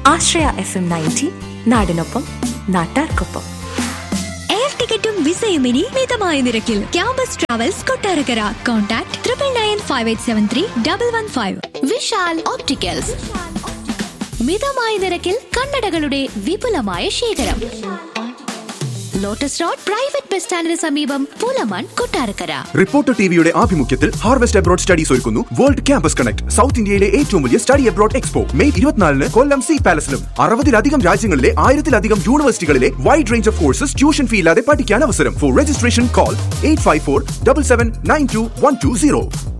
ആശ്രയ F M ninety നാടിനൊപ്പം നാട്ടാർക്കൊപ്പം air ടിക്കറ്റും വിസയും ഇനി മിതമായ നിരക്കിൽ campus travels Kottarakkara contact triple nine five eight seven three double one five Vishal opticals മിതമായ നിരക്കിൽ കണ്ണടകളുടെ വിപുലമായ ശേഖരം ലോട്ടസ് റോഡ് പ്രൈവറ്റ് ബസ് സ്റ്റാൻഡിന് സമീപം പൂലമാൻ കൊട്ടാരക്കര റിപ്പോർട്ടർ ടിവിയുടെ ആഭിമുഖ്യത്തിൽ ഹാർവെസ്റ്റ് അബ്രോഡ് സ്റ്റഡീസ് ഒരുക്കുന്നു വേൾഡ് ക്യാമ്പസ് കണക്ട് സൗത്ത് ഇന്ത്യയിലെ ഏറ്റവും വലിയ സ്റ്റഡി അബ്രോഡ് എക്സ്പോ മെയ് ഇരുപത്തിനാലിന് കൊല്ലം സി പാലസിലും അറുപതിലധികം രാജ്യങ്ങളിലെ ആയിരത്തിലധികം യൂണിവേഴ്സിറ്റികളിലെ wide range of courses tuition fee ഇല്ലാതെ പഠിക്കാൻ അവസരം for registration call eight five four double seven nine two one two zero